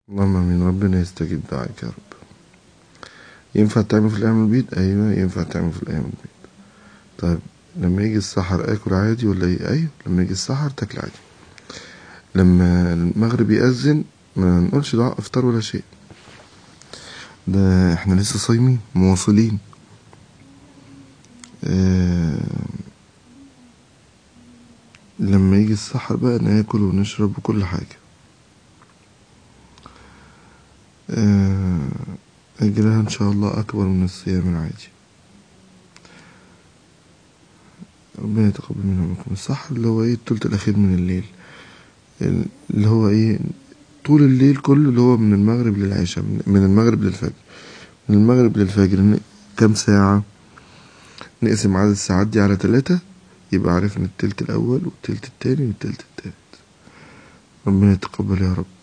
اللهم امين ربنا يستجيب دعائك يا رب ينفع تعمل في الايام البيض ايوه ينفع تعمل في الايام البيض طيب لما يجي السحر اكل عادي ولا ايه ايوه لما يجي السحر تاكل عادي لما المغرب يأذن ما نقولش دعاء افطار ولا شيء ده احنا لسه صايمين مواصلين آه لما يجي السحر بقى ناكل ونشرب وكل حاجة آه أجرها إن شاء الله أكبر من الصيام العادي ربنا يتقبل منا ومنكم السحر اللي هو إيه التلت الأخير من الليل اللي هو إيه طول الليل كله اللي هو من المغرب للعشاء من المغرب للفجر من المغرب للفجر كام ساعة نقسم عدد الساعات دي على تلاتة يبقى عرفنا التلت الأول والتلت التاني والتلت التالت ربنا يتقبل يا رب